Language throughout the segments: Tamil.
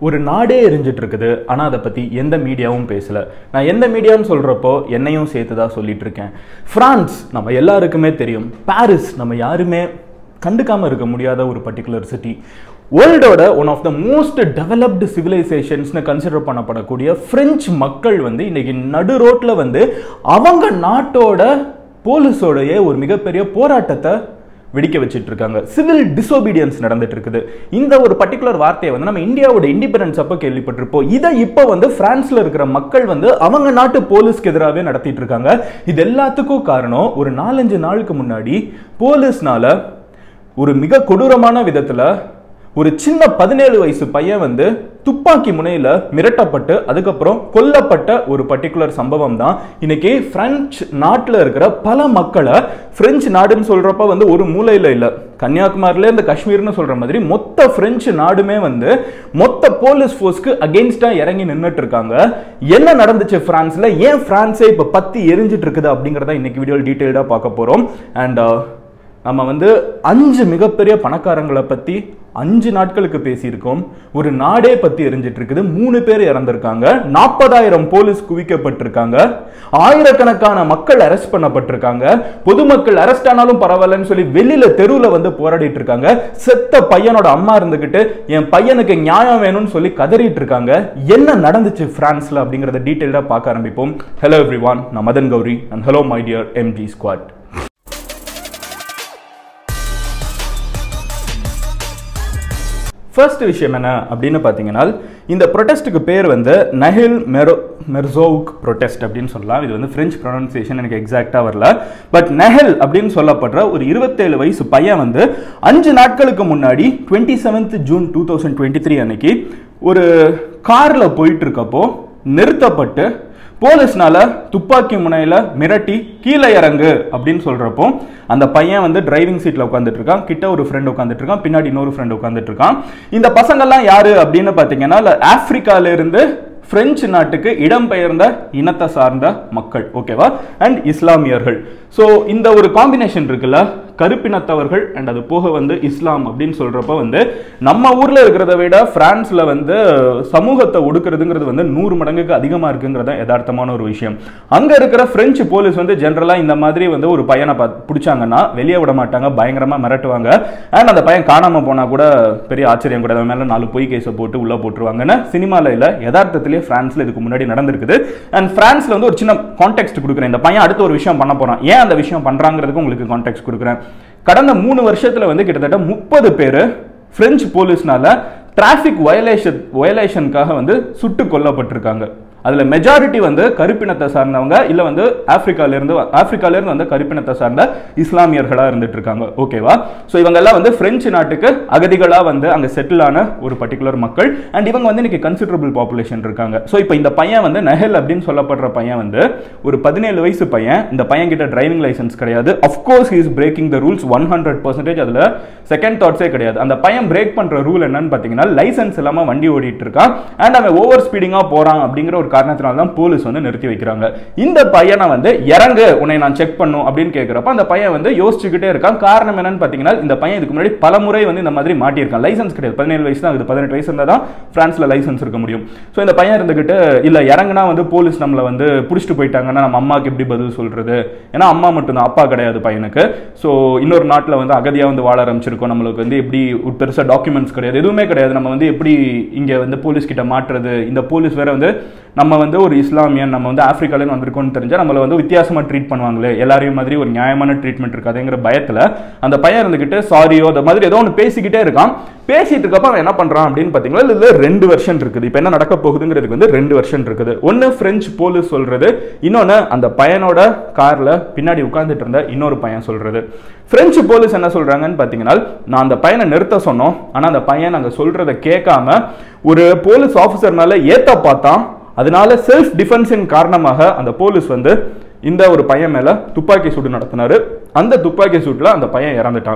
ஒரு நாடே எரிஞ்சிட்டு இருக்குது ஆனால் அதை பற்றி எந்த மீடியாவும் பேசல நான் எந்த மீடியான்னு சொல்கிறப்போ என்னையும் சேர்த்து தான் சொல்லிட்டு இருக்கேன் ஃப்ரான்ஸ் நம்ம எல்லாருக்குமே தெரியும் பாரிஸ் நம்ம யாருமே கண்டுக்காம இருக்க முடியாத ஒரு பர்டிகுலர் சிட்டி வேர்ல்டோட one of the most developed சிவிலைசேஷன்ஸ்னு கன்சிடர் பண்ணப்படக்கூடிய பிரெஞ்சு மக்கள் வந்து இன்னைக்கு நடு ரோட்டில் வந்து அவங்க நாட்டோட போலீஸோடைய ஒரு மிகப்பெரிய போராட்டத்தை வெடிக்க வச்சிட்டு இருக்காங்க சிவில் டிசோபீடியன்ஸ் நடந்துட்டு இருக்குது இந்த ஒரு பர்டிகுலர் வார்த்தையை வந்து நம்ம இந்தியாவோட இண்டிபெண்டன்ஸ் அப்போ கேள்விப்பட்டிருப்போம் இதை இப்போ வந்து பிரான்ஸ்ல இருக்கிற மக்கள் வந்து அவங்க நாட்டு போலீஸ்க்கு எதிராகவே நடத்திட்டு இருக்காங்க இது எல்லாத்துக்கும் காரணம் ஒரு நாலஞ்சு நாளுக்கு முன்னாடி போலீஸ்னால ஒரு மிக கொடூரமான விதத்துல ஒரு சின்ன பதினேழு வயசு பையன் வந்து துப்பாக்கி முனையில மிரட்டப்பட்டு அதுக்கப்புறம் கொல்லப்பட்ட ஒரு பர்டிகுலர் சம்பவம் தான் இன்னைக்கு பிரெஞ்சு நாட்டில் இருக்கிற பல மக்களை பிரெஞ்சு நாடுன்னு சொல்றப்ப வந்து ஒரு மூலையில இல்ல கன்னியாகுமரியில இந்த காஷ்மீர்னு சொல்ற மாதிரி மொத்த பிரெஞ்சு நாடுமே வந்து மொத்த போலீஸ் ஃபோர்ஸ்க்கு அகெயின்ஸ்டா இறங்கி நின்றுட்டு இருக்காங்க என்ன நடந்துச்சு பிரான்ஸ்ல ஏன் பிரான்ஸே இப்ப பத்தி எரிஞ்சிட்டு இருக்குது அப்படிங்கறத இன்னைக்கு வீடியோ டீட்டெயில்டா பார்க்க போறோம் அண்ட் நம்ம வந்து அஞ்சு மிகப்பெரிய பணக்காரங்களை பத்தி அஞ்சு நாட்களுக்கு பேசியிருக்கோம் ஒரு நாடே பத்தி எரிஞ்சிட்டு இருக்குது மூணு பேர் இறந்திருக்காங்க நாற்பதாயிரம் போலீஸ் குவிக்கப்பட்டிருக்காங்க ஆயிரக்கணக்கான மக்கள் அரெஸ்ட் பண்ணப்பட்டிருக்காங்க பொதுமக்கள் அரெஸ்ட் ஆனாலும் பரவாயில்லன்னு சொல்லி வெளியில தெருவுல வந்து போராடிட்டு இருக்காங்க செத்த பையனோட அம்மா இருந்துகிட்டு என் பையனுக்கு நியாயம் வேணும்னு சொல்லி கதறிட்டு இருக்காங்க என்ன நடந்துச்சு பிரான்ஸ்ல அப்படிங்கறத டீட்டெயிலா பார்க்க ஆரம்பிப்போம் ஹலோ எவ்ரி ஒன் நான் Madan Gowri and hello my dear MG squad first விஷயம் என்ன அப்படின்னு பார்த்தீங்கன்னா இந்த ப்ரொட்டஸ்ட்டுக்கு பேர் வந்து நஹில் மெரோ மெர்சோவுக் ப்ரொட்டஸ்ட் அப்படின்னு சொல்லலாம் இது வந்து ஃப்ரெஞ்ச் ப்ரொனன்சியேஷன் எனக்கு எக்ஸாக்டாக வரல பட் நெஹல் அப்படின்னு சொல்லப்படுற ஒரு இருபத்தேழு வயசு பையன் வந்து அஞ்சு நாட்களுக்கு முன்னாடி twenty seventh June two thousand twenty three அன்னைக்கு ஒரு காரில் போயிட்டு இருக்கப்போ நிறுத்தப்பட்டு போலீஸ்னால துப்பாக்கி முனையில மிரட்டி கீழே இறங்கு அப்படின்னு சொல்றப்போ அந்த பையன் வந்து டிரைவிங் சீட்ல உட்காந்துட்டு இருக்கான் கிட்ட ஒரு ஃப்ரெண்ட் உட்காந்துட்டு இருக்கான் பின்னாடி இன்னொரு ஃப்ரெண்ட் உட்காந்துட்டு இருக்கான் இந்த பசங்கள்லாம் யாரு அப்படின்னு பாத்தீங்கன்னா ஆப்பிரிக்கால இருந்து பிரெஞ்சு நாட்டுக்கு இடம்பெயர்ந்த இனத்தை சார்ந்த மக்கள் ஓகேவா அண்ட் இஸ்லாமியர்கள் ஸோ இந்த ஒரு காம்பினேஷன் இருக்குல்ல கருப்பினத்தவர்கள் அண்ட் அது போக வந்து இஸ்லாம் அப்படின்னு சொல்றப்ப வந்து நம்ம ஊர்ல இருக்கிறத விட பிரான்ஸ்ல வந்து சமூகத்தை ஒடுக்குறதுங்கிறது வந்து நூறு மடங்குக்கு அதிகமா இருக்குங்கிறத யதார்த்தமான ஒரு விஷயம் அங்க இருக்கிற பிரெஞ்சு போலீஸ் வந்து ஜென்ரலா இந்த மாதிரி வந்து ஒரு பையனை பிடிச்சாங்கன்னா வெளியே விட மாட்டாங்க பயங்கரமா மிரட்டுவாங்க அண்ட் அந்த பையன் காணாம போனா கூட பெரிய ஆச்சரியம் கூட மேல நாலு பொய் கேஸை போட்டு உள்ள போட்டுருவாங்கன்னு சினிமால இல்ல யதார்த்தத்திலேயே பிரான்ஸ்ல இதுக்கு முன்னாடி நடந்திருக்குது அண்ட் பிரான்ஸ்ல வந்து ஒரு சின்ன கான்டெக்ட் கொடுக்குறேன் இந்த பையன் அடுத்த ஒரு விஷயம் பண்ண போறான் ஏன் அந்த விஷயம் பண்றாங்கிறதுக்கு உங்களுக்கு கான்டெக்ட் கொடுக்குறேன் கடந்த மூணு வருஷத்துல வந்து கிட்டத்தட்ட முப்பது பேர் பிரெஞ்சு போலீஸ்னால டிராஃபிக் வயலேஷன் வயலேஷனுக்காக வந்து சுட்டு கொல்லப்பட்டிருக்காங்க அதுல மெஜாரிட்டி வந்து கருப்பினத்தை சார்ந்தவங்க இல்ல வந்து ஆப்பிரிக்கால இருந்து ஆப்பிரிக்கால இருந்து வந்து கருப்பினத்தை சார்ந்த இஸ்லாமியர்களா இருந்துட்டு இருக்காங்க ஓகேவா சோ இவங்க எல்லாம் வந்து பிரெஞ்சு நாட்டுக்கு அகதிகளா வந்து அங்க செட்டில் ஆன ஒரு பர்டிகுலர் மக்கள் அண்ட் இவங்க வந்து இன்னைக்கு கன்சிடரபிள் பாப்புலேஷன் இருக்காங்க சோ இப்போ இந்த பையன் வந்து நெஹல் அப்படின்னு சொல்லப்படுற பையன் வந்து ஒரு பதினேழு வயசு பையன் இந்த பையன் கிட்ட டிரைவிங் லைசன்ஸ் கிடையாது of course is breaking the rules one hundred percentage அதுல செகண்ட் தாட்ஸே கிடையாது அந்த பையன் பிரேக் பண்ற ரூல் என்னன்னு பாத்தீங்கன்னா லைசன்ஸ் இல்லாம வண்டி ஓடிட்டு இருக்கான் அண்ட் அவன் ஓவர் ஸ்பீடிங்கா போறான் அப்படிங்கிற ஒரு காரணத்தினால தான் போலீஸ் வந்து நிறுத்தி வைக்கிறாங்க இந்த பையனை வந்து இறங்கு உன்னை நான் செக் பண்ணும் அப்படின்னு கேட்கிறப்ப அந்த பையன் வந்து யோசிச்சுக்கிட்டே இருக்கான் காரணம் என்னன்னு பாத்தீங்கன்னா இந்த பையன் இதுக்கு முன்னாடி பல முறை வந்து இந்த மாதிரி மாட்டியிருக்கான் லைசன்ஸ் கிடையாது பதினேழு வயசு தான் இது பதினெட்டு வயசு இருந்தால் தான் பிரான்ஸ்ல லைசன்ஸ் இருக்க முடியும் ஸோ இந்த பையன் இருந்துகிட்டு இல்ல இறங்குனா வந்து போலீஸ் நம்மளை வந்து பிடிச்சிட்டு போயிட்டாங்கன்னா நம்ம அம்மாவுக்கு எப்படி பதில் சொல்றது ஏன்னா அம்மா மட்டும்தான் அப்பா கிடையாது பையனுக்கு ஸோ இன்னொரு நாட்டில் வந்து அகதியாக வந்து வாழ ஆரம்பிச்சிருக்கோம் நம்மளுக்கு வந்து எப்படி ஒரு பெருசாக டாக்குமெண்ட்ஸ் கிடையாது எதுவுமே கிடையாது நம்ம வந்து எப்படி இங்கே வந்து போலீஸ் கிட்ட மாட்டுறது இந்த போலீஸ் வேற வந்து நம்ம வந்து ஒரு இஸ்லாமியன் நம்ம வந்து ஆப்பிரிக்காலேருந்து வந்திருக்கோம்னு தெரிஞ்சால் நம்மளை வந்து வித்தியாசமாக ட்ரீட் பண்ணுவாங்களே எல்லாரையும் மாதிரி ஒரு நியாயமான ட்ரீட்மெண்ட் இருக்காதுங்கிற பயத்தில் அந்த பையன் இருந்துக்கிட்டு சாரியோ அந்த மாதிரி ஏதோ ஒன்று பேசிக்கிட்டே இருக்கான் பேசிட்டு இருக்கப்ப அவன் என்ன பண்றான் அப்படின்னு பார்த்தீங்கன்னா இதில் ரெண்டு வெர்ஷன் இருக்குது இப்போ என்ன நடக்க போகுதுங்கிறதுக்கு வந்து ரெண்டு வெர்ஷன் இருக்குது ஒன்று ஃப்ரெஞ்சு போலீஸ் சொல்றது இன்னொன்று அந்த பையனோட கார்ல பின்னாடி உட்கார்ந்துட்டு இருந்த இன்னொரு பையன் சொல்றது பிரெஞ்சு போலீஸ் என்ன சொல்றாங்கன்னு பார்த்தீங்கன்னா நான் அந்த பையனை நிறுத்த சொன்னோம் ஆனால் அந்த பையன் நாங்கள் சொல்றதை கேட்காம ஒரு போலீஸ் ஆஃபீஸர் மேல ஏத்த பார்த்தான் அதனால செல்ஃப் டிஃபென்ஸின் காரணமாக அந்த போலீஸ் வந்து இந்த ஒரு பையன் மேல துப்பாக்கி சூடு நடத்தினாரு அந்த துப்பாக்கி சூட்ல அந்த பையன் இறந்துட்டான்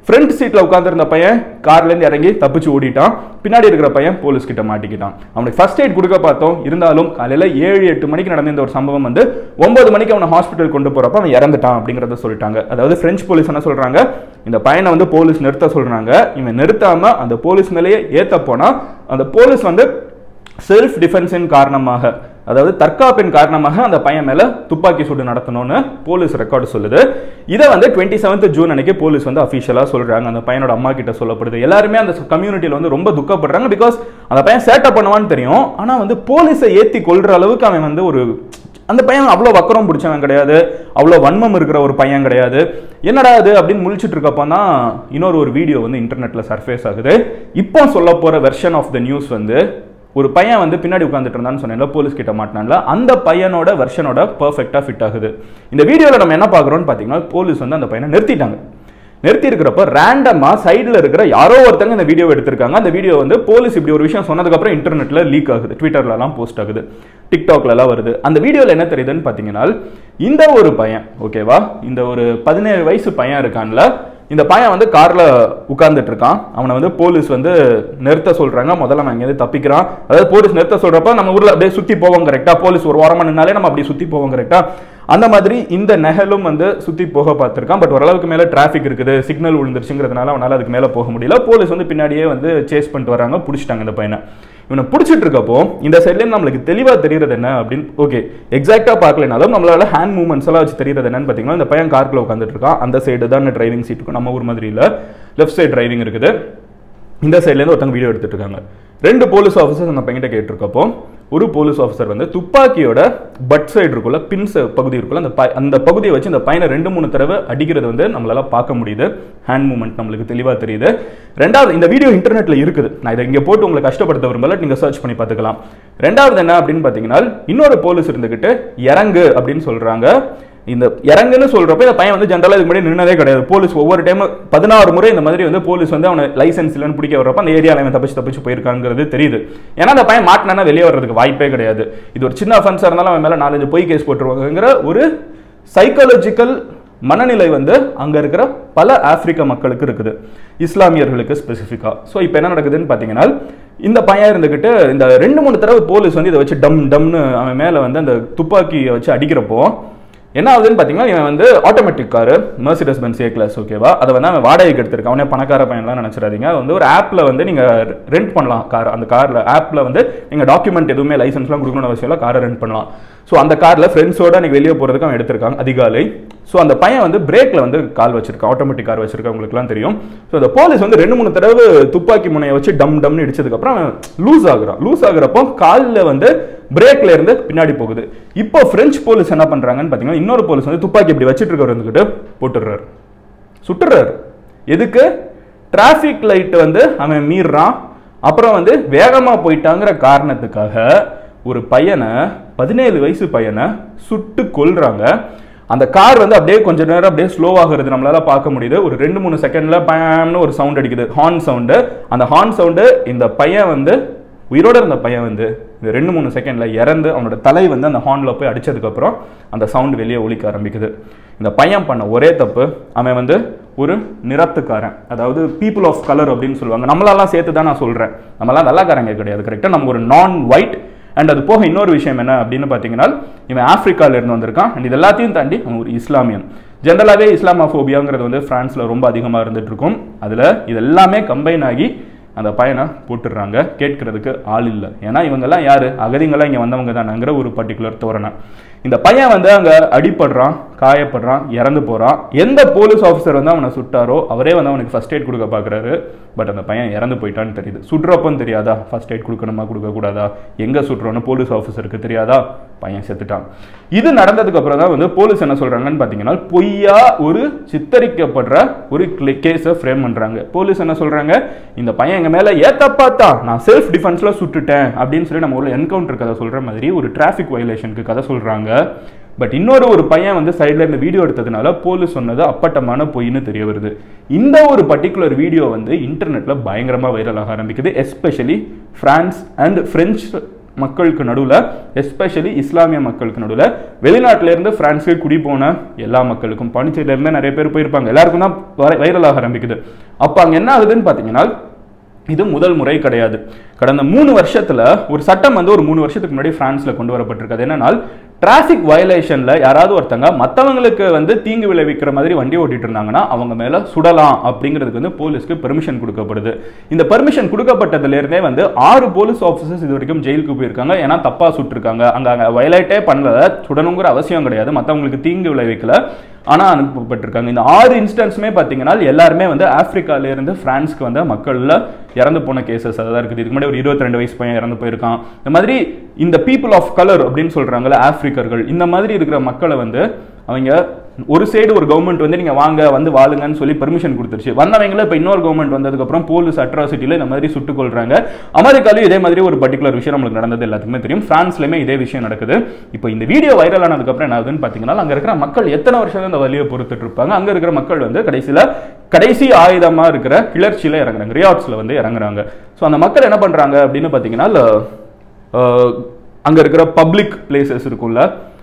ஃப்ரண்ட் சீட்ல உட்காந்துருந்த பையன் கார்ல இருந்து இறங்கி தப்பிச்சு ஓடிட்டான் பின்னாடி இருக்கிற பையன் போலீஸ் கிட்ட மாட்டிக்கிட்டான் அவனுக்கு ஃபர்ஸ்ட் எய்ட் கொடுக்க பார்த்தோம் இருந்தாலும் காலையில ஏழு எட்டு மணிக்கு நடந்த இந்த ஒரு சம்பவம் வந்து ஒன்பது மணிக்கு அவனை ஹாஸ்பிட்டல் கொண்டு போறப்ப அவன் இறந்துட்டான் அப்படிங்கறத சொல்லிட்டாங்க அதாவது பிரெஞ்சு போலீஸ் என்ன சொல்றாங்க இந்த பையனை வந்து போலீஸ் நிறுத்த சொல்றாங்க இவன் நிறுத்தாம அந்த போலீஸ் மேலேயே ஏத்த போனா அந்த போலீஸ் வந்து செல்ஃப் டிஃபென்ஸின் காரணமாக அதாவது தற்காப்பின் காரணமாக அந்த பையன் மேல துப்பாக்கி சூடு நடத்தணும்னு போலீஸ் ரெக்கார்டு சொல்லுது இதை வந்து டுவெண்ட்டி செவன்த் ஜூன் அன்னைக்கு போலீஸ் வந்து அஃபிஷியலா சொல்றாங்க அந்த பையனோட அம்மா கிட்ட சொல்லப்படுது எல்லாருமே அந்த கம்யூனிட்டியில வந்து ரொம்ப துக்கப்படுறாங்க பிகாஸ் அந்த பையன் சேட்டை பண்ணுவான்னு தெரியும் ஆனா வந்து போலீஸை ஏத்தி கொள்ற அளவுக்கு அவன் வந்து ஒரு அந்த பையன் அவ்வளோ வக்கரம் பிடிச்சவன் கிடையாது அவ்வளோ வன்மம் இருக்கிற ஒரு பையன் கிடையாது என்னடா அது அப்படின்னு முழிச்சிட்டு இருக்கப்போ தான் இன்னொரு ஒரு வீடியோ வந்து இன்டர்நெட்ல சர்ஃபேஸ் ஆகுது இப்போ சொல்ல போற வெர்ஷன் ஆஃப் த நியூஸ் வந்து ஒரு பையன் வந்து பின்னாடி உட்காந்துட்டு இருந்தான்னு சொன்னேன்ல போலீஸ் கிட்ட மாட்டினான்ல அந்த பையனோட வெர்ஷனோட பர்ஃபெக்டா ஃபிட் ஆகுது இந்த வீடியோல நம்ம என்ன பார்க்குறோம்னு பார்த்தீங்கன்னா போலீஸ் வந்து அந்த பையனை நிறுத்திட்டாங்க நிறுத்தி இருக்கிறப்ப ரேண்டமா சைடுல இருக்கிற யாரோ ஒருத்தங்க இந்த வீடியோ எடுத்திருக்காங்க அந்த வீடியோ வந்து போலீஸ் இப்படி ஒரு விஷயம் சொன்னதுக்கு அப்புறம் இன்டர்நெட்ல லீக் ஆகுது ட்விட்டர்ல எல்லாம் போஸ்ட் ஆகுது டிக்டாக்ல எல்லாம் வருது அந்த வீடியோல என்ன தெரியுதுன்னு பாத்தீங்கன்னா இந்த ஒரு பையன் ஓகேவா இந்த ஒரு பதினேழு வயசு பையன் இருக்கான்ல இந்த பையன் வந்து கார்ல உட்கார்ந்துட்டு இருக்கான் அவனை வந்து போலீஸ் வந்து நிறுத்த சொல்றாங்க முதல்ல அவன் இங்கேருந்து தப்பிக்கிறான் அதாவது போலீஸ் நிறுத்த சொல்றப்ப நம்ம ஊர்ல அப்படியே சுத்தி போவோம் கரெக்டா போலீஸ் ஒரு வாரமா நின்னாலே நம்ம அப்படி சுத்தி போவோம் கரெக்டா அந்த மாதிரி இந்த நெகலும் வந்து சுத்தி போக பார்த்திருக்கான் பட் ஓரளவுக்கு மேல டிராஃபிக் இருக்குது சிக்னல் விழுந்துருச்சுங்கிறதுனால அவனால அதுக்கு மேல போக முடியல போலீஸ் வந்து பின்னாடியே வந்து சேஸ் பண்ணிட்டு வராங்க பிடிச்சிட்டாங்க இந்த பையனை இவனை பிடிச்சிட்டு இருக்கப்போ இந்த சைட்லேயும் நம்மளுக்கு தெளிவாக தெரியுறது என்ன அப்படின்னு ஓகே எக்ஸாக்டாக பார்க்கலனாலும் நம்மளால ஹேண்ட் மூவ்மெண்ட்ஸ் எல்லாம் வச்சு தெரியுறது என்னன்னு பார்த்தீங்கன்னா இந்த பையன் கார்க்குள்ள உட்காந்துட்டு இருக்கான் அந்த சைடு தான் டிரைவிங் சீட்டுக்கும் நம்ம ஊர் மாதிரி இல்லை லெஃப்ட் சைடு டிரைவிங் இருக்குது இந்த சைட்லேருந்து ஒருத்தங்க வீடியோ எடுத்துட்டு இருக்காங்க ரெண்டு போலீஸ் ஆஃபீஸர்ஸ் அந்த பையன்கிட்ட கேட்டிருக்கப்போ ஒரு போலீஸ் ஆஃபீஸர் வந்து துப்பாக்கியோட பட் சைடு இருக்குள்ள பின் பகுதி இருக்குள்ள அந்த ப- அந்த பகுதியை வச்சு இந்த பையனை ரெண்டு மூணு தடவை அடிக்கிறது வந்து நம்மளால பார்க்க முடியுது ஹேண்ட் மூவ்மெண்ட் நம்மளுக்கு தெளிவாக தெரியுது ரெண்டாவது இந்த வீடியோ இன்டர்நெட்ல இருக்குது நான் இதை இங்கே போட்டு உங்களை கஷ்டப்படுத்த விரும்பல நீங்க சர்ச் பண்ணி பார்த்துக்கலாம் ரெண்டாவது என்ன அப்படின்னு பார்த்தீங்கன்னா இன்னொரு போலீஸ் இருந்துகிட்டு இறங்கு அப்படின்னு சொல்றாங்க இந்த இறங்குன்னு சொல்றப்ப இந்த பையன் வந்து ஜென்ரலாக இதுக்கு முன்னாடி நின்னதே கிடையாது போலீஸ் ஒவ்வொரு டைம் பதினாறு முறை இந்த மாதிரி வந்து போலீஸ் வந்து அவனை லைசன்ஸ் இல்லைன்னு பிடிக்க வர்றப்ப அந்த ஏரியாவில் அவன் தப்பிச்சு தப்பிச்சு போயிருக்காங்கிறது தெரியுது ஏன்னா அந்த பையன் மாட்டினா வெளியே வர்றதுக்கு வாய்ப்பே கிடையாது இது ஒரு சின்ன அஃபென்ஸாக இருந்தாலும் அவன் மேலே நாலஞ்சு பொய் கேஸ் போட்டுருவாங்கங்கிற ஒரு சைக்காலஜிக்கல் மனநிலை வந்து அங்க இருக்கிற பல ஆப்பிரிக்க மக்களுக்கு இருக்குது இஸ்லாமியர்களுக்கு ஸ்பெசிஃபிக்கா ஸோ இப்போ என்ன நடக்குதுன்னு பார்த்தீங்கன்னா இந்த பையன் இருந்துகிட்டு இந்த ரெண்டு மூணு தடவை போலீஸ் வந்து இதை வச்சு டம் டம்னு அவன் மேலே வந்து அந்த துப்பாக்கியை வச்சு அடிக்கிறப்போ என்ன ஆகுதுன்னு பார்த்தீங்கன்னா இவன் வந்து automatic car Mercedes Benz A class ஓகேவா அதை வந்து அவன் வாடகைக்கு எடுத்திருக்கான் அவனே பணக்கார பையன்லாம் நினச்சிடாதீங்க அது வந்து ஒரு ஆப்பில் வந்து நீங்கள் ரெண்ட் பண்ணலாம் கார் அந்த காரில் ஆப்பில் வந்து நீங்கள் டாக்குமெண்ட் எதுவுமே லைசன்ஸ்லாம் கொடுக்கணும்னு அவசியம் இல்லை காரை ரெண்ட் பண்ணலாம் ஸோ அந்த காரில் ஃப்ரெண்ட்ஸோட அன்றைக்கி வெளியே போகிறதுக்கு அவன் எடுத்திருக்காங்க அதிகாலை ஸோ அந்த பையன் வந்து பிரேக்கில் வந்து கால் வச்சிருக்கான் ஆட்டோமேட்டிக் கார் வச்சிருக்கா உங்களுக்குலாம் தெரியும் ஸோ அந்த போலீஸ் வந்து ரெண்டு மூணு தடவை துப்பாக்கி முனையை வச்சு டம் டம்னு இடிச்சதுக்கப்புறம் அவன் லூஸ் ஆகுறான் லூஸ் ஆகுறப்போ காலில் வந்து பிரேக்ல இருந்து பின்னாடி போகுது இப்போ பிரெஞ்சு போலீஸ் என்ன பண்றாங்கன்னு பார்த்தீங்கன்னா இன்னொரு போலீஸ் வந்து துப்பாக்கி இப்படி வச்சிட்டு இருக்கவர் இருந்துக்கிட்டு போட்டுடுறாரு சுட்டுறாரு எதுக்கு டிராஃபிக் லைட் வந்து அவன் மீறுறான் அப்புறம் வந்து வேகமா போயிட்டாங்கிற காரணத்துக்காக ஒரு பையனை பதினேழு வயசு பையனை சுட்டு கொல்றாங்க அந்த கார் வந்து அப்படியே கொஞ்ச நேரம் அப்படியே ஸ்லோ ஆகுறது நம்மளால பார்க்க முடியுது ஒரு ரெண்டு மூணு செகண்ட்ல பயாம்னு ஒரு சவுண்ட் அடிக்குது ஹார்ன் சவுண்டு அந்த ஹார்ன் சவுண்டு இந்த பையன் வந்து உயிரோட இருந்த பையன் வந்து இந்த ரெண்டு மூணு செகண்ட்ல இறந்து அவனோட தலை வந்து அந்த ஹார்ன்ல போய் அடிச்சதுக்கு அப்புறம் அந்த சவுண்ட் வெளியே ஒலிக்க ஆரம்பிக்குது இந்த பையன் பண்ண ஒரே தப்பு அவன் வந்து ஒரு நிறத்துக்காரன் அதாவது பீப்புள் ஆஃப் கலர் அப்படின்னு சொல்லுவாங்க நம்மளெல்லாம் சேர்த்து தான் நான் சொல்றேன் நம்மளாம் வெள்ளாக்காரங்க கிடையாது கரெக்டாக நம்ம ஒரு நான் ஒயிட் அண்ட் அது போக இன்னொரு விஷயம் என்ன அப்படின்னு பார்த்தீங்கன்னா இவன் ஆப்பிரிக்கால இருந்து வந்திருக்கான் அண்ட் இது எல்லாத்தையும் தாண்டி அவன் ஒரு இஸ்லாமியன் ஜென்ரலாகவே இஸ்லாமோஃபோபியாங்கிறது வந்து ஃப்ரான்ஸில் ரொம்ப அதிகமாக இருந்துட்டு இருக்கும் அதில் இது எல்லாமே கம்பைன் ஆகி அந்த பையனை போட்டுடுறாங்க கேட்கறதுக்கு ஆள் இல்லை ஏன்னா இவங்கெல்லாம் யாரு அகதிங்கெல்லாம் இங்கே வந்தவங்க தானேங்கிற ஒரு பர்டிகுலர் தோரணை இந்த பையன் வந்து அங்கே அடிபடுறான் காயப்படுறான் இறந்து போகிறான் எந்த போலீஸ் ஆஃபீஸர் வந்து அவனை சுட்டாரோ அவரே வந்து அவனுக்கு ஃபர்ஸ்ட் எய்ட் கொடுக்க பார்க்குறாரு பட் அந்த பையன் இறந்து போயிட்டான்னு தெரியுது சுடுறப்பன்னு தெரியாதா ஃபர்ஸ்ட் எய்ட் கொடுக்கணுமா கொடுக்கக்கூடாதா எங்கே சுடுறோன்னு போலீஸ் ஆஃபீஸருக்கு தெரியாதா பையன் செத்துட்டான் இது நடந்ததுக்கு அப்புறம் தான் வந்து போலீஸ் என்ன சொல்றாங்கன்னு பார்த்தீங்கன்னா பொய்யா ஒரு சித்தரிக்கப்படுற ஒரு கேஸை ஃப்ரேம் பண்றாங்க போலீஸ் என்ன சொல்றாங்க இந்த பையன் எங்க மேல ஏத்த பார்த்தா நான் செல்ஃப் டிஃபென்ஸ்ல சுட்டுட்டேன் அப்படின்னு சொல்லி நம்ம ஊர்ல என்கவுண்டர் கதை சொல்ற மாதிரி ஒரு டிராஃபிக் வயலேஷனுக்கு கதை சொல்றாங்க பட் இன்னொரு ஒரு பையன் வந்து சைடில் இந்த வீடியோ எடுத்ததுனால போலீஸ் சொன்னது அப்பட்டமான பொய்ன்னு தெரிய வருது இந்த ஒரு பர்டிகுலர் வீடியோ வந்து இன்டர்நெட்ல பயங்கரமா வைரல் ஆக ஆரம்பிக்குது எஸ்பெஷலி பிரான்ஸ் அண்ட் பிரெஞ்சு மக்களுக்கு நடுவில் எஸ்பெஷலி இஸ்லாமிய மக்களுக்கு நடுவில் வெளிநாட்டில இருந்து பிரான்ஸுக்கு குடி போன எல்லா மக்களுக்கும் பாண்டிச்சேரியில இருந்து நிறைய பேர் போயிருப்பாங்க எல்லாருக்கும் தான் வைரல் ஆக ஆரம்பிக்குது அப்போ அங்கே என்ன ஆகுதுன்னு பார்த்தீங்கன்னா இது முதல் முறை கிடையாது கடந்த மூணு வருஷத்துல ஒரு சட்டம் வந்து ஒரு மூணு வருஷத்துக்கு முன்னாடி பிரான்ஸ்ல கொண்டு வரப்பட்டிருக்கு அது என்னன்னா டிராஃபிக் வயலேஷன்ல யாராவது ஒருத்தங்க மற்றவங்களுக்கு வந்து தீங்கு விளைவிக்கிற மாதிரி வண்டி ஓட்டிட்டு இருந்தாங்கன்னா அவங்க மேல சுடலாம் அப்படிங்கிறதுக்கு வந்து போலீஸ்க்கு பெர்மிஷன் கொடுக்கப்படுது இந்த பெர்மிஷன் கொடுக்கப்பட்டதுல இருந்தே வந்து ஆறு போலீஸ் ஆஃபீஸர்ஸ் இது வரைக்கும் ஜெயிலுக்கு போயிருக்காங்க ஏன்னா தப்பா சுட்டிருக்காங்க அங்க அங்க வயலேட்டே பண்ணல சுடணுங்கிற அவசியம் கிடையாது மற்றவங்களுக்கு தீங்கு விளைவிக்கல ஆனா அனுப்பப்பட்டிருக்காங்க இந்த ஆறு இன்ஸ்டன்ஸுமே பார்த்தீங்கன்னா எல்லாருமே வந்து ஆப்பிரிக்கால இருந்து பிரான்ஸ்க்கு வந்த மக்கள்ல இறந்து போன கேசஸ் அதான் இருக்குது இதுக்கு முன்னாடி ஒரு இருபத்தி ரெண்டு வயசு பையன் இறந்து போயிருக்கான் இந்த மாதிரி இந்த பீப்புள் ஆஃப் கலர் அப்படின்னு சொல்றாங்கல்ல ஆப்பிரிக்கர்கள் இந்த மாதிரி இருக்கிற மக்களை வந்து அவங்க ஒரு சைடு ஒரு கவர்மெண்ட் வந்து நீங்க வாங்க வந்து வாழுங்கன்னு சொல்லி பெர்மிஷன் கொடுத்துருச்சு வந்தவங்கள இப்போ இன்னொரு கவர்மெண்ட் வந்ததுக்கப்புறம் போலீஸ் அட்ராசிட்டியில் இந்த மாதிரி சுட்டுக் கொள்றாங்க அமெரிக்காலையும் இதே மாதிரி ஒரு பர்டிகுலர் விஷயம் நம்மளுக்கு நடந்தது எல்லாத்துக்குமே தெரியும் பிரான்ஸ்லயுமே இதே விஷயம் நடக்குது இப்போ இந்த வீடியோ வைரல் ஆனதுக்கப்புறம் என்ன ஆகுதுன்னு பார்த்தீங்கன்னா அங்கே இருக்கிற மக்கள் எத்தனை வருஷம் இந்த வழியை பொறுத்துட்டு இருப்பாங்க அங்கே இருக்கிற மக்கள் வந்து கடைசியில் கடைசி ஆயுதமா இருக்கிற கிளர்ச்சியில இறங்குறாங்க ரியாட்ஸ்ல வந்து இறங்குறாங்க ஸோ அந்த மக்கள் என்ன பண்றாங்க அப்படின்னு பார்த்தீங்கன்னா அஹ், அங்க இருக்கிற பப்ளிக் பிளேசஸ் இருக்கும்ல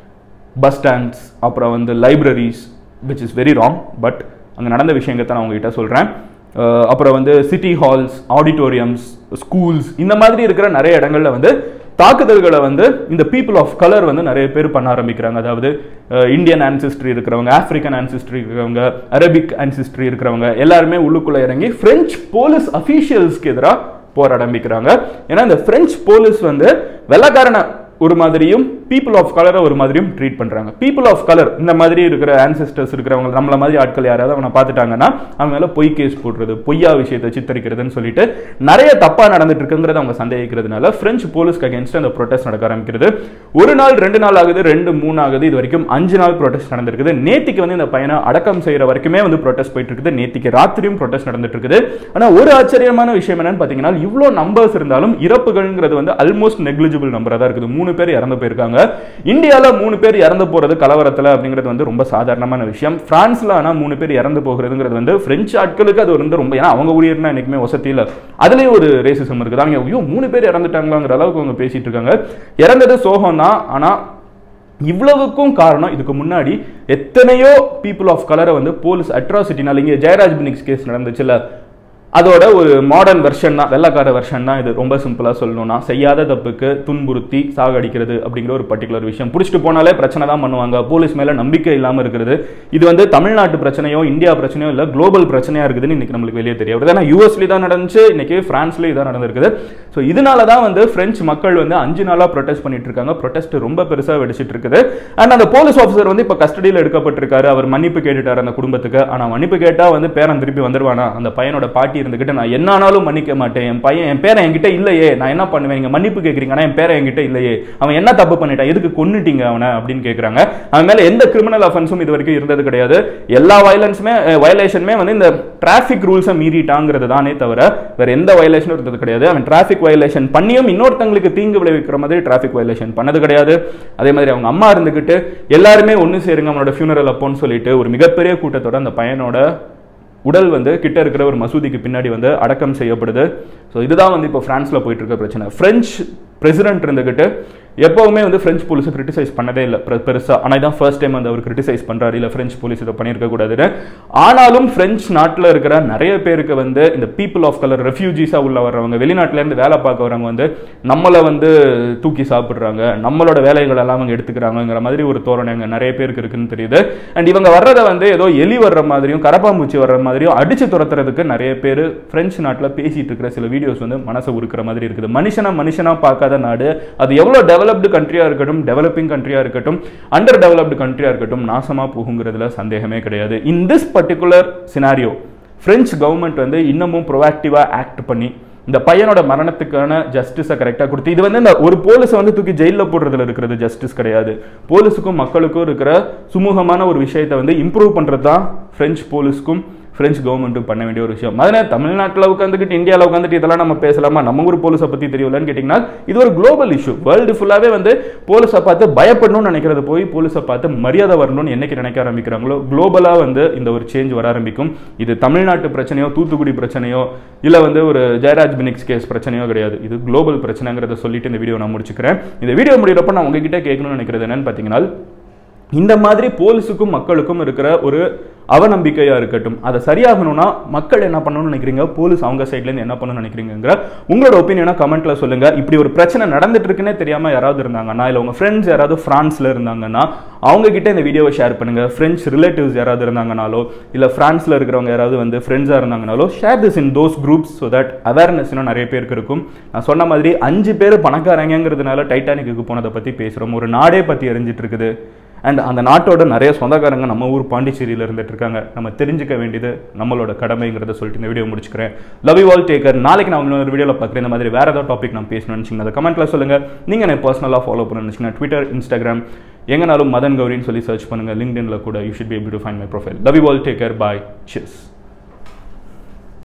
பஸ் ஸ்டாண்ட்ஸ் அப்புறம் வந்து libraries which is very wrong but அங்கே நடந்த விஷயங்கத்தை நான் உங்ககிட்ட சொல்கிறேன் அப்புறம் வந்து சிட்டி ஹால்ஸ் ஆடிட்டோரியம்ஸ் ஸ்கூல்ஸ் இந்த மாதிரி இருக்கிற நிறைய இடங்கள்ல வந்து தாக்குதல்களை வந்து இந்த பீப்புள் ஆஃப் கலர் வந்து நிறைய பேர் பண்ண ஆரம்பிக்கிறாங்க அதாவது இந்தியன் ancestry இருக்கிறவங்க ஆப்பிரிக்கன் ancestry இருக்கிறவங்க அரபிக் ancestry இருக்கிறவங்க எல்லாருமே உள்ளுக்குள்ள இறங்கி பிரெஞ்சு போலீஸ் அஃபீஷியல்ஸ்க்கு எதிராக போராட ஆரம்பிக்கிறாங்க ஏன்னா இந்த பிரெஞ்சு போலீஸ் வந்து வெள்ளக்காரனை ஒரு மாதிரியும் பீப்புள் ஆஃப் கலரை ஒரு மாதிரியும் ட்ரீட் பண்றாங்க பீப்புள் ஆஃப் கலர் இந்த மாதிரி இருக்கிற ancestors இருக்கிறவங்க நம்மள மாதிரி ஆட்கள் யாராவது அவனை பார்த்துட்டாங்கன்னா அவன் மேல பொய் கேஸ் போடுறது பொய்யா விஷயத்தை சித்தரிக்கிறதுன்னு சொல்லிட்டு நிறைய தப்பா நடந்துட்டு இருக்குங்கிறத அவங்க சந்தேகிக்கிறதுனால பிரெஞ்சு போலீஸ்க்கு அகேன்ஸ்ட் அந்த ப்ரொடெஸ்ட் நடக்க ஆரம்பிக்கிறது ஒரு நாள் ரெண்டு நாள் ஆகுது ரெண்டு மூணு ஆகுது இது வரைக்கும் அஞ்சு நாள் ப்ரொடெஸ்ட் நடந்திருக்குது நேத்திக்கு வந்து இந்த பையனை அடக்கம் செய்யற வரைக்குமே வந்து ப்ரொடெஸ்ட் போயிட்டு இருக்குது நேத்திக்கு ராத்திரியும் ப்ரொடெஸ்ட் நடந்துட்டு இருக்குது ஆனா ஒரு ஆச்சரியமான விஷயம் என்னன்னு பாத்தீங்கன்னா இவ்வளோ நம்பர்ஸ் இருந்தாலும் இறப்புகள்ங்கிறது வந்து ஆல்மோஸ்ட் நெக்லிஜிபிள் நம்பரா தான் இருக்குது மூணு பேர் இறந்து போயிருக்காங்க இந்தியால மூணு பேர் இறந்து போறது கலவரத்துல அப்படிங்கிறது வந்து ரொம்ப சாதாரணமான விஷயம் பிரான்ஸ்ல ஆனா மூணு பேர் இறந்து போகிறதுங்கிறது வந்து பிரெஞ்சு ஆட்களுக்கு அது வந்து ரொம்ப ஏன்னா அவங்க ஊழியர்னா என்னைக்குமே வசதியில அதுலயும் ஒரு ரேசிசம் இருக்குது அவங்க ஐயோ மூணு பேர் இறந்துட்டாங்களாங்கிற அளவுக்கு அவங்க பேசிட்டு இருக்காங்க இறந்தது சோகம் தான் ஆனா இவ்வளவுக்கும் காரணம் இதுக்கு முன்னாடி எத்தனையோ பீப்புள் ஆஃப் கலரை வந்து போலீஸ் அட்ராசிட்டினால இங்கே ஜெயராஜ் பினிக்ஸ் கேஸ் நடந்துச்சுல்ல அதோட ஒரு மாடர்ன் வெர்ஷன் தான் வெள்ளக்கார வெர்ஷன் தான் இது ரொம்ப சிம்பிளாக சொல்லணும்னா செய்யாத தப்புக்கு துன்புறுத்தி சாகடிக்கிறது அப்படிங்கிற ஒரு பர்டிகுலர் விஷயம் பிடிச்சிட்டு போனாலே பிரச்சனை தான் பண்ணுவாங்க போலீஸ் மேலே நம்பிக்கை இல்லாமல் இருக்கிறது இது வந்து தமிழ்நாட்டு பிரச்சனையோ இந்தியா பிரச்சனையோ இல்லை குளோபல் பிரச்சனையாக இருக்குதுன்னு இன்னைக்கு நம்மளுக்கு வெளியே தெரிய வருது ஏன்னா யூஎஸ்லேயே தான் நடந்துச்சு இன்னைக்கு ஃப்ரான்ஸ்லேயும் இதான் நடந்திருக்குது ஸோ இதனால தான் வந்து பிரெஞ்சு மக்கள் வந்து அஞ்சு நாளாக ப்ரொடெஸ்ட் பண்ணிட்டு இருக்காங்க ப்ரொடெஸ்ட் ரொம்ப பெருசாக வெடிச்சிட்டு இருக்குது அண்ட் அந்த போலீஸ் ஆஃபீஸர் வந்து இப்போ கஸ்டடியில் எடுக்கப்பட்டிருக்காரு அவர் மன்னிப்பு கேட்டுட்டார் அந்த குடும்பத்துக்கு ஆனால் மன்னிப்பு கேட்டால் வந்து பேரன் திருப்பி வந்துருவானா அந்த பையனோட பாட்டி இருந்துகிட்டு நான் என்ன ஆனாலும் மன்னிக்க மாட்டேன் என் பையன் என் பேரன் என்கிட்ட இல்லையே நான் என்ன பண்ணுவேன் நீங்க மன்னிப்பு கேட்குறீங்க ஆனால் என் பேரன் என்கிட்ட இல்லையே அவன் என்ன தப்பு பண்ணிட்டான் எதுக்கு கொன்னுட்டீங்க அவனை அப்படின்னு கேட்குறாங்க அவன் மேல எந்த கிரிமினல் அஃபென்ஸும் இது வரைக்கும் இருந்தது கிடையாது எல்லா வயலன்ஸுமே வயலேஷனுமே வந்து இந்த டிராஃபிக் ரூல்ஸை மீறிட்டாங்கிறது தானே தவிர வேற எந்த வயலேஷனும் இருந்தது கிடையாது அவன் டிராஃபிக் வயலேஷன் பண்ணியும் இன்னொருத்தங்களுக்கு தீங்கு விளைவிக்கிற மாதிரி டிராஃபிக் வயலேஷன் பண்ணது கிடையாது அதே மாதிரி அவங்க அம்மா இருந்துகிட்டு எல்லாருமே ஒன்று சேருங்க அவனோட ஃபியூனரல் அப்போன்னு சொல்லிட்டு ஒரு மிகப்பெரிய கூட்டத்தோட அந்த பையனோட உடல் வந்து கிட்ட இருக்கிற ஒரு மசூதிக்கு பின்னாடி வந்து அடக்கம் செய்யப்படுது ஸோ இதுதான் வந்து இப்போ பிரான்ஸ்ல போயிட்டு இருக்க பிரச்சனை பிரெஞ்சு பிரசிடென்ட் இருந்துகிட்டு எப்பவுமே வந்து பிரெஞ்சு போலீஸை கிரிட்டிசைஸ் பண்ணதே இல்லை பெருசா ஆனால் இதான் ஃபர்ஸ்ட் டைம் வந்து அவர் கிரிட்டிசைஸ் பண்றாரு இல்லை பிரெஞ்சு போலீஸ் இதை பண்ணியிருக்க கூடாதுன்னு ஆனாலும் பிரெஞ்சு நாட்டில் இருக்கிற நிறைய பேருக்கு வந்து இந்த பீப்புள் ஆஃப் கலர் ரெஃப்யூஜிஸா உள்ள வர்றவங்க வெளிநாட்டுல இருந்து வேலை பார்க்க வரவங்க வந்து நம்மளை வந்து தூக்கி சாப்பிடுறாங்க நம்மளோட வேலைகள் எல்லாம் அவங்க எடுத்துக்கிறாங்கிற மாதிரி ஒரு தோரணை அங்க நிறைய பேருக்கு இருக்குன்னு தெரியுது அண்ட் இவங்க வர்றதை வந்து ஏதோ எலி வர்ற மாதிரியும் கரப்பாம்பூச்சி வர்ற மாதிரியும் அடிச்சு துரத்துறதுக்கு நிறைய பேர் பிரெஞ்சு நாட்டில் பேசிட்டு இருக்கிற சில வீடியோஸ் வந்து மனசை உருக்குற மாதிரி இருக்குது மனுஷனா மனுஷனா பார்க்காத நாடு அது எவ்வளோ டெவலப்டு கண்ட்ரியா இருக்கட்டும் டெவலப்பிங் கண்ட்ரியா இருக்கட்டும் அண்டர் டெவலப்டு கண்ட்ரியா இருக்கட்டும் நாசமா போகுங்கிறதுல சந்தேகமே கிடையாது in this particular scenario French government வந்து இன்னமும் ப்ரொஆக்டிவாக ஆக்ட் பண்ணி இந்த பையனோட மரணத்துக்கான ஜஸ்டிஸை கரெக்டாக கொடுத்து இது வந்து இந்த ஒரு போலீஸை வந்து தூக்கி ஜெயிலில் போடுறதுல இருக்கிறது ஜஸ்டிஸ் கிடையாது போலீஸுக்கும் மக்களுக்கும் இருக்கிற சுமூகமான ஒரு விஷயத்தை வந்து இம்ப்ரூவ் பண்ணுறது தான் ஃப்ரெஞ்சு போலீஸ்க்கும் பிரெஞ்சு கவர்மெண்ட்டும் பண்ண வேண்டிய ஒரு விஷயம் அதனால தமிழ்நாட்டில் உட்காந்துக்கிட்டு இந்தியாவில் உட்காந்துட்டு இதெல்லாம் நம்ம பேசலாமா நம்ம ஊர் போலீஸை பற்றி தெரியலன்னு கேட்டிங்கன்னா இது ஒரு குளோபல் இஷ்யூ வேர்ல்டு ஃபுல்லாகவே வந்து போலீஸை பார்த்து பயப்படணும்னு நினைக்கிறது போய் போலீஸை பார்த்து மரியாதை வரணும்னு என்னைக்கு நினைக்க ஆரம்பிக்கிறாங்களோ குளோபலாக வந்து இந்த ஒரு சேஞ்ச் வர ஆரம்பிக்கும் இது தமிழ்நாட்டு பிரச்சனையோ தூத்துக்குடி பிரச்சனையோ இல்லை வந்து ஒரு ஜெயராஜ் பினிக்ஸ் கேஸ் பிரச்சனையோ கிடையாது இது குளோபல் பிரச்சனைங்கிறத சொல்லிட்டு இந்த வீடியோ நான் முடிச்சுக்கிறேன் இந்த வீடியோ முடிகிறப்ப நான் உங்ககிட்ட கேட்கணும்னு நினைக்கிறது என்னன்னு பார்த்தீங்கன்னா இந்த மாதிரி போலீஸுக்கும் மக்களுக்கும் இருக்கிற ஒரு அவநம்பிக்கையா இருக்கட்டும் அதை சரியாகணும்னா மக்கள் என்ன பண்ணணும்னு நினைக்கிறீங்க போலீஸ் அவங்க சைட்ல இருந்து என்ன பண்ணணும்னு நினைக்கிறீங்கிற உங்களோட ஒப்பீனியனா கமெண்ட்ல சொல்லுங்க இப்படி ஒரு பிரச்சனை நடந்துட்டு இருக்குன்னே தெரியாம யாராவது இருந்தாங்கன்னா இல்ல உங்க ஃப்ரெண்ட்ஸ் யாராவது பிரான்ஸ்ல இருந்தாங்கன்னா அவங்க கிட்ட இந்த வீடியோவை ஷேர் பண்ணுங்க ஃப்ரெண்ட்ஸ் ரிலேட்டிவ்ஸ் யாராவது இருந்தாங்கனாலோ இல்ல பிரான்ஸ்ல இருக்கிறவங்க யாராவது வந்து ஃப்ரெண்ட்ஸா இருந்தாங்கனாலோ share this in those groups so that awareness இன்னும் நிறைய பேருக்கு இருக்கும் நான் சொன்ன மாதிரி அஞ்சு பேர் பணக்காரங்கிறதுனால டைட்டானிக்கு போனதை பத்தி பேசுறோம் ஒரு நாடே பத்தி எரிஞ்சிட்டு இருக்குது அண்ட் அந்த நாட்டோட நிறைய சொந்தக்காரங்க நம்ம ஊர் பாண்டிச்சேரியில் இருந்துட்டு இருக்காங்க நம்ம தெரிஞ்சுக்க வேண்டியது நம்மளோட கடமைங்கிறத சொல்லிட்டு இந்த வீடியோ முடிச்சுக்கிறேன் லவ் யூ ஆல் டேக்கர் நாளைக்கு நான் இன்னொரு வீடியோவில் பார்க்குறேன் இந்த மாதிரி வேற ஏதாவது டாபிக் நான் பேசணும்னு நினச்சிங்கன்னா அதை கமெண்ட்ல சொல்லுங்க நீங்கள் எனக்கு பர்சனலாக ஃபாலோ பண்ண நினச்சிங்கன்னா ட்விட்டர் இன்ஸ்டாகிராம் எங்கனாலும் மதன் கௌரின்னு சொல்லி சர்ச் பண்ணுங்க லிங்க்டின்ல கூட you should be able to find my profile love you all take care bye cheers